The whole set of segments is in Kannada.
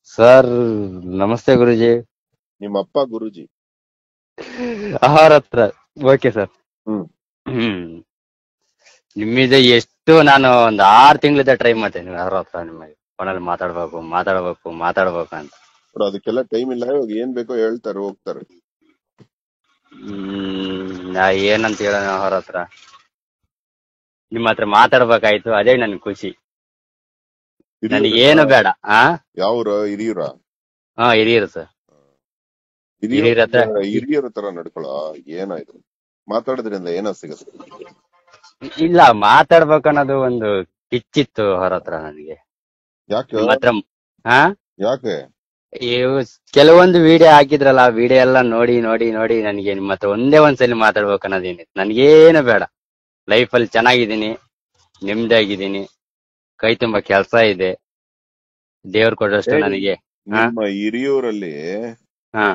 ಸರ್ ನಮಸ್ತೆ ಗುರುಜಿ ನಿಮ್ಮಪ್ಪ ಗುರುಜಿ ಆಹಾರ ಹತ್ರ ಓಕೆ ಸರ್ ಹ್ಮ್ ಹ್ಮ್ ನಿಮ್ಮಿದೆ ಎಷ್ಟು ನಾನು ಒಂದ್ ಆರ್ ತಿಂಗಳಿಂದ ಟ್ರೈ ಮಾಡ್ತೇನೆ ಅವ್ರ ಹತ್ರ ನಿಮಗೆ ಫೋನಲ್ಲಿ ಮಾತಾಡ್ಬೇಕು ಮಾತಾಡ್ಬೇಕು ಮಾತಾಡ್ಬೇಕು ಅಂತ ಅವ್ರು ಅದಕ್ಕೆಲ್ಲ ಟೈಮ್ ಇಲ್ಲ ಇವಾಗ ಏನ್ ಬೇಕೋ ಹೇಳ್ತಾರೆ ಹೋಗ್ತಾರೆ ಹ್ಮ್ ನಾ ಏನಂತ ಹೇಳೋಣ ಅವ್ರ ಹತ್ರ ನಿಮ್ಮ ಹತ್ರ ಮಾತಾಡ್ಬೇಕಾಯ್ತು ಅದೇ ನನ್ ಖುಷಿ ನನಗೆ ಏನು ಬೇಡ ಹಾ ಯಾವ್ರ ಹಿರಿಯೂರ ಹಾ ಹಿರಿಯರು ಸರ್ ಹಿರಿಯೂರ ಹಿರಿಯರ ಹತ್ರ ಹಿರಿಯರ ತರ ನಡ್ಕೊಳ ಏನಾಯ್ತು ಮಾತಾಡೋದ್ರಿಂದ ಏನೋ ಸಿಗುತ್ತೆ ಇಲ್ಲ ಮಾತಾಡ್ಬೇಕು ಅನ್ನೋದು ಒಂದು ಕಿಚ್ಚಿತ್ತು ಅವ್ರ ಹತ್ರ ನನಗೆ ಯಾಕೆ ನಿಮ್ಮ ಹತ್ರ ಹಾ ಯಾಕೆ ಇವು ಕೆಲವೊಂದು ವಿಡಿಯೋ ಹಾಕಿದ್ರಲ್ಲ ಆ ವಿಡಿಯೋ ಎಲ್ಲ ನೋಡಿ ನೋಡಿ ನೋಡಿ ನನಗೆ ನಿಮ್ಮ ಹತ್ರ ಒಂದೇ ಒಂದ್ಸಲಿ ಮಾತಾಡ್ಬೇಕು ಅನ್ನೋದೇನಿತ್ತು ನನಗೇನು ಬೇಡ ಲೈಫಲ್ಲಿ ಚೆನ್ನಾಗಿದ್ದೀನಿ ನೆಮ್ಮದಿಯಾಗಿದ್ದೀನಿ ಕೈ ತುಂಬಾ ಕೆಲಸ ಇದೆ ದೇವ್ರು ಕೊಡೋಷ್ಟು ಏಯ್, ನನಗೆ ಹಾ ನಿಮ್ಮ ಹಿರಿಯೂರಲ್ಲಿ ಹಾ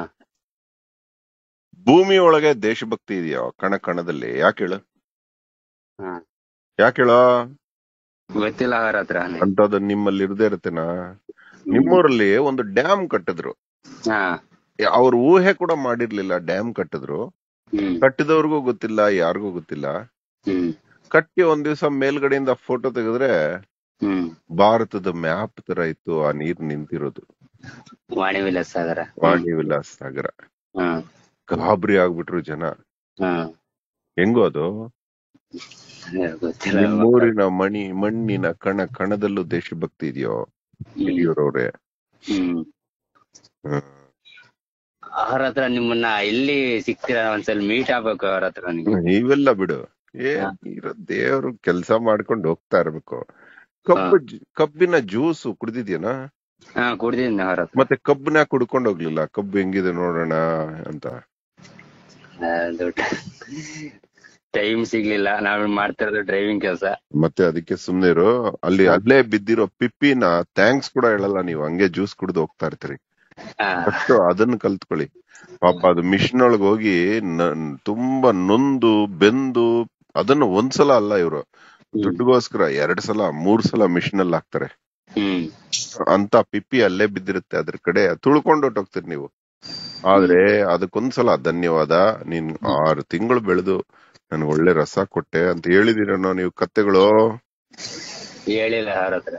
ಭೂಮಿ ಒಳಗೆ ದೇಶಭಕ್ತಿ ಇದೆಯೋ ಕಣ ಕಣದಲ್ಲಿ ಯಾಕೆ ಹೇಳು ಹಾ ಯಾಕೆ ಹೇಳ ಗೊತ್ತಿಲ್ಲ ಅವ್ರ ಹತ್ರ ಅಂತದ್ ನಿಮ್ಮಲ್ಲಿ ಇರದೇ ಇರುತ್ತೇನಾ ನಿಮ್ಮೂರಲ್ಲಿ ಒಂದು ಡ್ಯಾಮ್ ಕಟ್ಟಿದ್ರು ಹಾ ಅವ್ರ ಊಹೆ ಕೂಡ ಮಾಡಿರ್ಲಿಲ್ಲ ಡ್ಯಾಮ್ ಕಟ್ಟಿದ್ರು ಹ್ಮ್ ಕಟ್ಟಿದವ್ರಿಗೂ ಗೊತ್ತಿಲ್ಲ ಯಾರಿಗೂ ಗೊತ್ತಿಲ್ಲ ಹ್ಮ್ ಕಟ್ಟಿ ಒಂದ್ ದಿವಸ ಮೇಲ್ಗಡೆಯಿಂದ ಫೋಟೋ ತೆಗೆದ್ರೆ ಹ್ಮ್ ಭಾರತದ ಮ್ಯಾಪ್ ತರ ಇತ್ತು ಆ ನೀರ್ ನಿಂತಿರೋದು ವಾಣಿ ವಿಲಾಸ ಸಾಗರ ವಾಣಿ ವಿಲಾಸ್ ಸಾಗರ ಹಾ ಗಾಬರಿ ಆಗ್ಬಿಟ್ರು ಜನ ಹಾ ಹೆಂಗೋ ಅದು ಗೊತ್ತಿಲ್ಲ ನಿಮ್ಮೂರಿನ ಮಣಿ ಮಣ್ಣಿನ ಕಣ ಕಣದಲ್ಲೂ ದೇಶಭಕ್ತಿ ಇದೆಯೋ ಹ್ಮ್ ಹಿರಿಯೂರವ್ರೆ ಹ್ಮ್ ಹ್ಮ್. ಅವ್ರ ಹತ್ರ ನಿಮ್ಮನ್ನ ಎಲ್ಲಿ ಸಿಗ್ತೀರಾ ಒಂದ್ಸಲ ಮೀಟ್ ಆಗ್ಬೇಕು ಅವ್ರ ಹತ್ರ ನೀವು ಇವೆಲ್ಲ ಬಿಡು ಏ ಹಾ. ಇರೋ ದೇವ್ರು ಕೆಲ್ಸ ಮಾಡ್ಕೊಂಡು ಹೋಗ್ತಾ ಇರ್ಬೇಕು ಕಬ್ಬು ಜ್- ಕಬ್ಬಿನ ಜ್ಯೂಸ್ ಕುಡ್ದಿದ್ಯೇನಾ ಹಾ ಕುಡ್ದಿದ್ದೀನಿ ಅವ್ರ ಹತ್ರ ಮತ್ತೆ ಕಬ್ಬನ್ನ ಕುಡ್ಕೊಂಡು ಹೋಗ್ಲಿಲ್ಲ ಕಬ್ಬು ಹೆಂಗಿದೆ ನೋಡೋಣ ಅಂತ ಅದು ಟೈಮ್ ಸಿಗ್ಲಿಲ್ಲ ನಾವ್ ಮಾಡ್ತಿರೋದು ಡ್ರೈವಿಂಗ್ ಕೆಲಸ ಮತ್ತೆ ಅದಕ್ಕೆ ಸುಮ್ನೆ ಇರು ಅಲ್ಲಿ ಅಲ್ಲೇ ಬಿದ್ದಿರೋ ಪಿಪ್ಪಿನ ಥ್ಯಾಂಕ್ಸ್ ಕೂಡ ಹೇಳಲ್ಲ ನೀವು ಹಂಗೆ ಜ್ಯೂಸ್ ಕುಡ್ದು ಹೋಗ್ತಾ ಇರ್ತೀರಿ ಫಸ್ಟ್ ಅದನ್ನ ಕಲ್ತ್ಕೊಳ್ಳಿ ಪಾಪ ಅದು ಮಿಷನ್ ಒಳಗ್ ಹೋಗಿ ನ- ತುಂಬಾ ನೊಂದು ಬೆಂದು ಅದನ್ನ ಒಂದ್ಸಲ ಅಲ್ಲ ಇವ್ರು ದುಡ್ಡುಗೋಸ್ಕರ ಎರಡ್ ಸಲ ಮೂರ್ ಸಲ ಮಿಷನ್ ಅಲ್ಲಿ ಹಾಕ್ತಾರೆ ಹ್ಮ್ ಅಂತ ಪಿಪ್ಪಿ ಅಲ್ಲೇ ಬಿದ್ದಿರುತ್ತೆ ಅದ್ರ ಕಡೆ ತುಳ್ಕೊಂಡು ಹೊಟ್ಟೋಗ್ತೀರಿ ನೀವು ಆದ್ರೆ ಅದಕ್ಕೊಂದ್ಸಲ ಧನ್ಯವಾದ ನೀನ್ ಆರು ತಿಂಗಳು ಬೆಳೆದು ನನ್ಗೆ ಒಳ್ಳೆ ರಸ ಕೊಟ್ಟೆ ಅಂತ ಹೇಳಿದಿರನೋ ನೀವು ಕತ್ತೆಗಳು ಹೇಳಿಲ್ಲ ಅವ್ರ ಹತ್ರ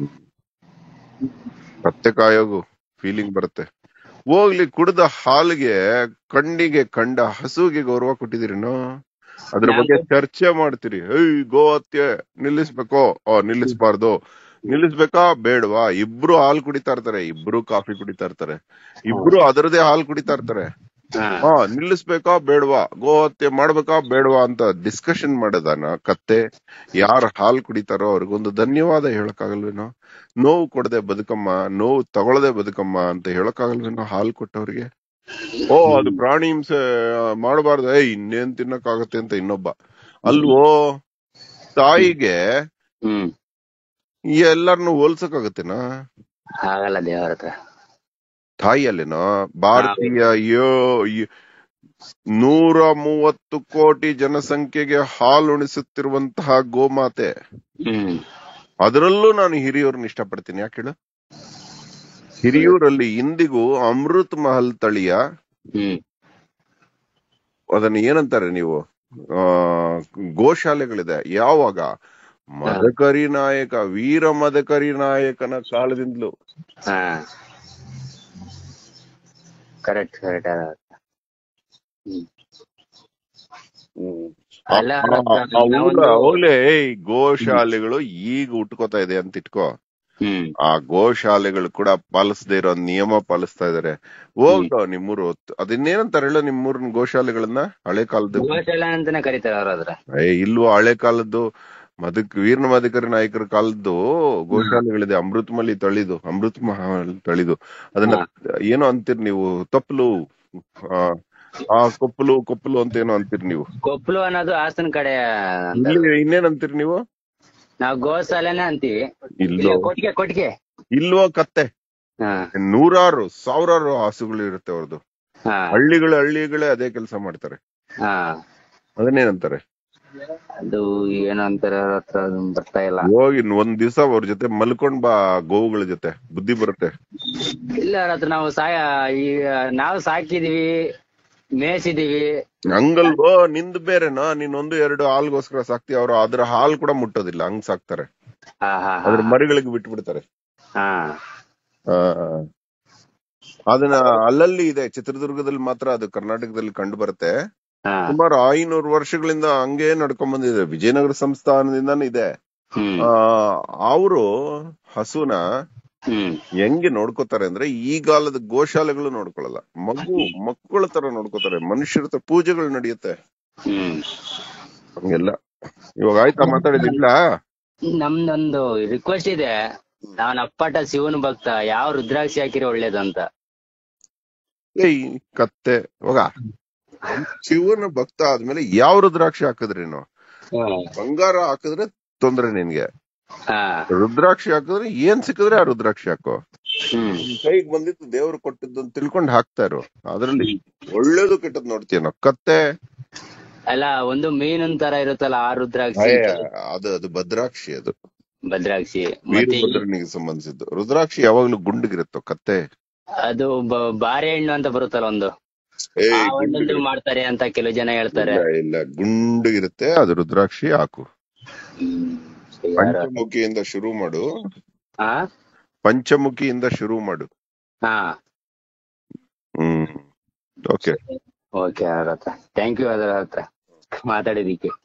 ಕತ್ತೆ ಕಾಯೋಗು ಫೀಲಿಂಗ್ ಬರುತ್ತೆ ಹೋಗ್ಲಿ ಕುಡ್ದ ಹಾಲಿಗೆ ಕಣ್ಣಿಗೆ ಕಂಡ ಹಸುಗೆ ಗೌರವ ಕೊಟ್ಟಿದ್ದೀರೇನೋ ಅದ್ರ ಬಗ್ಗೆ ಚರ್ಚೆ ಮಾಡ್ತೀರಿ ಏಯ್ ಗೋ ಹತ್ಯೆ ನಿಲ್ಲಿಸ್ಬೇಕೋ ಓ ನಿಲ್ಲಿಸ್ಬಾರ್ದು ನಿಲ್ಲಿಸ್ಬೇಕಾ ಬೇಡವಾ ಇಬ್ರು ಹಾಲು ಕುಡಿತಾ ಇರ್ತಾರೆ ಇಬ್ರು ಕಾಫಿ ಕುಡಿತಾ ಇರ್ತಾರೆ ಇಬ್ರು ಅದರದೇ ಹಾಲು ಕುಡಿತಾ ಇರ್ತಾರೆ ಹಾ ಹಾ ನಿಲ್ಲಿಸ್ಬೇಕಾ ಬೇಡವಾ ಗೋ ಹತ್ಯೆ ಮಾಡ್ಬೇಕಾ ಬೇಡವಾ ಅಂತ ಡಿಸ್ಕಷನ್ ಮಾಡೋದಾನ ಕತ್ತೆ ಯಾರು ಹಾಲು ಕುಡಿತಾರೋ ಅವ್ರಿಗೊಂದು ಧನ್ಯವಾದ ಹೇಳಕ್ಕಾಗಲ್ವೇನೋ ನೋವು ಕೊಡದೆ ಬದುಕಮ್ಮ ನೋವು ತಗೊಳದೆ ಬದುಕಮ್ಮ ಅಂತ ಹೇಳಕ್ಕಾಗಲ್ವೇನೋ ಹಾಲು ಕೊಟ್ಟವ್ರಿಗೆ ಓ ಅದು ಪ್ರಾಣಿ ಹಿಂಸೆ ಮಾಡಬಾರ್ದು ಏಯ್ ಇನ್ನೇನ್ ತಿನ್ನಕ್ಕಾಗತ್ತೆ ಅಂತ ಇನ್ನೊಬ್ಬ ಅಲ್ವೋ ತಾಯಿಗೆ ಹ್ಮ್ ಎಲ್ಲರನ್ನು ಹೋಲ್ಸಕ್ಕಾಗತ್ತೇನಾ ಆಗಲ್ಲ ದೇವ್ರ ಹತ್ರ ತಾಯಿಯಲ್ಲೇನೋ ಭಾರತೀಯ ಯೋ- ಯ- ನೂರ ಮೂವತ್ತು ಕೋಟಿ ಜನಸಂಖ್ಯೆಗೆ ಹಾಲುಣಿಸುತ್ತಿರುವಂತಹ ಗೋಮಾತೆ ಹ್ಮ್ ಅದರಲ್ಲೂ ನಾನು ಹಿರಿಯೂರನ್ನ ಇಷ್ಟಪಡ್ತೀನಿ ಯಾಕೆ ಹೇಳು ಹಿರಿಯೂರಲ್ಲಿ ಇಂದಿಗೂ ಅಮೃತ್ ಮಹಲ್ ತಳಿಯ ಹ್ಮ್ ಅದನ್ನ ಏನಂತಾರೆ ನೀವು ಆ ಗೋಶಾಲೆಗಳಿದೆ ಯಾವಾಗ ಮದಕರಿ ನಾಯಕ ವೀರ ಮದಕರಿ ನಾಯಕನ ಕಾಲದಿಂದಲೂ ಹಾ ಕರೆಕ್ಟ್ ಕರೆಕ್ಟ್ ಹ್ಮ್ ಅಲ್ಲ ಅವ್ರ ಹತ್ರ ಆ ಊರ ನಾವೊಂದು- ಹೋಗ್ಲೇ ಏಯ್ ಗೋಶಾಲೆಗಳು ಈಗ ಉಟ್ಕೋತಾ ಇದೆ ಅಂತ ಇಟ್ಕೋ ಹ್ಮ್ ಆ ಗೋಶಾಲೆಗಳು ಕೂಡ ಪಾಲಿಸದೇ ಇರೋ ನಿಯಮ ಪಾಲಿಸ್ತಾ ಇದಾರೆ ಹೋಗ್ದೋ ನಿಮ್ಮೂರು ಅದನ್ನೇನಂತಾರೆ ಹೇಳು ನಿಮ್ಮೂರಿನ ಗೋಶಾಲೆಗಳನ್ನ ಹಳೆ ಕಾಲದ ಗೋಶಾಲೆ ಅಂತಾನೆ ಕರೀತಾರೆ ಅವ್ರ ಹತ್ರ ಏ ಇಲ್ವೋ ಹಳೆ ಕಾಲದ್ದು ಮದಕ್ ವೀರನ ಮದಕರಿ ನಾಯಕರ ಕಾಲದ್ದು ಗೋಶಾಲೆಗಳಿದೆ ಅಮೃತಮಲ್ಲಿ ತಳಿದು ಅಮೃತ ಮಹಲ್ ತಳಿದು ಅದನ್ನ ಏನೋ ಅಂತೀರಿ ನೀವು ತಪ್ಪಲು ಆ, ಆ ಕೊಪ್ಪಲು ಕೊಪ್ಪಲು ಅಂತ ಏನೋ ಅಂತೀರಿ ನೀವು ಕೊಪ್ಪಲು ಅನ್ನೋದು ಹಾಸನ ಕಡೆ ಅಂತ ಇಲ್ಲಿ ಇನ್ನೇನ್ ಅಂತೀರಿ ನೀವು ನಾವು ಗೋಶಾಲೆನೆ ಅಂತೀವಿ ಇಲ್ಲೋ ಇಲ್ಲಿ ಕೊಟ್ಟಿಗೆ ಕೊಟ್ಟಿಗೆ ಇಲ್ವೋ ಕತ್ತೆ ಹಾ ನೂರಾರು ಸಾವಿರಾರು ಹಸುಗಳು ಇರುತ್ತೆ ಅವ್ರದ್ದು ಹಾ ಹಳ್ಳಿಗಳು ಹಳ್ಳಿಗಳೇ ಅದೇ ಕೆಲಸ ಮಾಡ್ತಾರೆ ಹಾ ಅದನ್ನೇನಂತಾರೆ ಅದು ಏನೋ ಅಂತಾರೆ ಅವ್ರ ಹತ್ರ ಅದು ಬರ್ತಾ ಇಲ್ಲ ಹೋಗಿ ಒಂದ್ ದಿವಸ ಅವ್ರ ಜೊತೆ ಮಲ್ಕೊಂಡ್ ಬಾ ಗೋವುಗಳ ಜೊತೆ ಬುದ್ಧಿ ಬರುತ್ತೆ ಇಲ್ಲ ಅವ್ರ ಹತ್ರ ನಾವು ಸಾಯ ಈ ನಾವು ಸಾಕಿದೀವಿ ಮೇಯಿಸಿದೀವಿ ಹಂಗಲ್ವೋ ನಿಂದ್ ಬೇರೆನೋ ನೀನ್ ಒಂದು ಎರಡು ಹಾಲ್ಗೋಸ್ಕರ ಸಾಕ್ತಿ ಅವ್ರು ಅದ್ರ ಹಾಲ್ ಕೂಡ ಮುಟ್ಟೋದಿಲ್ಲ ಹಂಗ್ ಸಾಕ್ತಾರೆ ಹಾ ಹಾ ಹಾ ಅದ್ರ ಮರಿಗಳಿಗೆ ಬಿಟ್ಬಿಡ್ತಾರೆ ಹಾ ಆ, ಅದನ್ನ ಅಲ್ಲಲ್ಲಿ ಇದೆ ಚಿತ್ರದುರ್ಗದಲ್ಲಿ ಮಾತ್ರ ಅದು ಕರ್ನಾಟಕದಲ್ಲಿ ಕಂಡು ಬರುತ್ತೆ ಹಾ ಸುಮಾರು ಐನೂರು ವರ್ಷಗಳಿಂದ ಹಂಗೆ ನಡ್ಕೊಂಡ್ ಬಂದಿದೆ ವಿಜಯನಗರ ಸಂಸ್ಥಾನದಿಂದಾನು ಇದೆ ಹ್ಮ್ ಆ ಅವರು ಹಸುನ ಹ್ಮ್ ಹೆಂಗೆ ನೋಡ್ಕೋತಾರೆ ಅಂದ್ರೆ ಈ ಕಾಲದ ಗೋಶಾಲೆಗಳು ನೋಡ್ಕೊಳಲ್ಲ ಮಗು ಮಕ್ಕಳ ತರ ನೋಡ್ಕೋತಾರೆ ಮನುಷ್ಯರ ತರ ಪೂಜೆಗಳು ನಡೆಯುತ್ತೆ ಹ್ಮ್ ಹಂಗೆಲ್ಲ ಇವಾಗ ಆಯ್ತಾ ಮಾತಾಡಿದಿಲ್ಲ ನಮ್ದೊಂದು ರಿಕ್ವೆಸ್ಟ್ ಇದೆ ನಾನ್ ಅಪ್ಪಟ ಶಿವನ ಭಕ್ತ ಯಾವ ರುದ್ರಾಕ್ಷಿ ಹಾಕಿದ್ರೆ ಒಳ್ಳೇದಂತ ಏಯ್ ಕತ್ತೆ ಹೋಗ ಶಿವನ ಭಕ್ತ ಆದ್ಮೇಲೆ ಯಾವ ರುದ್ರಾಕ್ಷಿ ಹಾಕಿದ್ರೇನು ಬಂಗಾರ ಹಾಕಿದ್ರೆ ತೊಂದ್ರೆ ನಿನ್ಗೆ ಹಾ ರುದ್ರಾಕ್ಷಿ ಹಾಕಿದ್ರೆ ಏನ್ ಸಿಕ್ಕಿದ್ರೆ ಆ ರುದ್ರಾಕ್ಷಿ ಹಾಕೋ ಹ್ಮ್ ನಿನ್ ಕೈಗೆ ಬಂದಿತ್ತು ದೇವ್ರು ಕೊಟ್ಟಿದ್ದು ಅಂತ ತಿಳ್ಕೊಂಡು ಹಾಕ್ತಾ ಇರು ಅದ್ರಲ್ಲಿ ಒಳ್ಳೇದು ಕೆಟ್ಟದ್ ನೋಡ್ತೀಯನೋ ಕತ್ತೆ ಅಲ್ಲ ಒಂದು ಮೀನಿನ ತರ ಇರುತ್ತಲ್ಲ ಆ ರುದ್ರಾಕ್ಷಿ ಅಯ್ಯ, ಅದು ಅದು ಭದ್ರಾಕ್ಷಿ ಅದು ಭದ್ರಾಕ್ಷಿ ಮತ್ತೆ ಈ- ವೀರಭದ್ರನಿಗೆ ಸಂಬಂಧಿಸಿದ್ದು ರುದ್ರಾಕ್ಷಿ ಯಾವಾಗ್ಲೂ ಗುಂಡಿಗಿರುತ್ತೋ ಕತ್ತೆ ಅದು ಬ- ಬಾರೆಹಣ್ಣು ಅಂತ ಬರುತ್ತಲ್ಲ ಒಂದು ಏಯ್ ಆ ಹಣ್ಣಲ್ಲಿ ಗುಂಡಿಗಿರುತ್ತೆ. ಮಾಡ್ತಾರೆ ಅಂತ ಕೆಲವು ಜನ ಹೇಳ್ತಾರೆ ಇಲ್ಲ ಇಲ್ಲ ಗುಂಡಿಗಿರುತ್ತೆ ಅದು ರುದ್ರಾಕ್ಷಿ ಹಾಕು ಹ್ಮ್. ಯಾರು? ಪಂಚಮುಖಿಯಿಂದ ಶುರು ಮಾಡು ಹಾ ಪಂಚಮುಖಿಯಿಂದ ಶುರು ಮಾಡು ಹಾ ಹ್ಮ್ ಓಕೆ ಓಕೆ ಅವ್ರ ಹತ್ರ ಥ್ಯಾಂಕ್ ಯು ಅದ್ರ ಹತ್ರ ಮಾತಾಡಿದಕ್ಕೆ